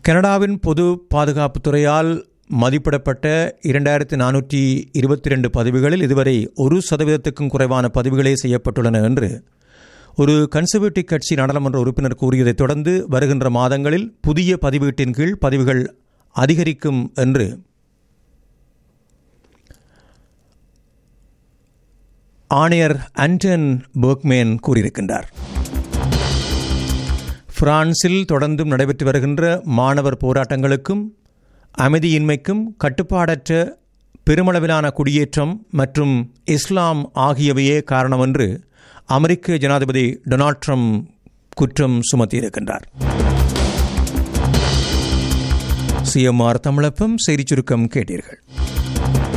கனடாவின் பொது பாதுகாப்புத் துறையால் மதிப்பிடப்பட்ட இரண்டாயிரத்தி நானூற்றி இருபத்தி ரெண்டு பதிவுகளில் இதுவரை ஒரு சதவீதத்துக்கும் குறைவான பதிவுகளே செய்யப்பட்டுள்ளன என்று ஒரு கன்சர்வேட்டிவ் கட்சி நாடாளுமன்ற உறுப்பினர் கூறியதைத் தொடர்ந்து வருகின்ற மாதங்களில் புதிய பதிவீட்டின் கீழ் பதிவுகள் அதிகரிக்கும் என்று ஆணையர் ஆண்டன் பெர்க்மேன் கூறியிருக்கின்றார் பிரான்சில் தொடர்ந்தும் நடைபெற்று வருகின்ற மாணவர் போராட்டங்களுக்கும் அமைதியின்மைக்கும் கட்டுப்பாடற்ற பெருமளவிலான குடியேற்றம் மற்றும் இஸ்லாம் ஆகியவையே காரணம் என்று அமெரிக்க ஜனாதிபதி டொனால்ட் ட்ரம்ப் குற்றம் சுமத்தியிருக்கின்றார் சிஎம்ஆர் தமிழப்பம் செய்திச் சுருக்கம் கேட்டீர்கள்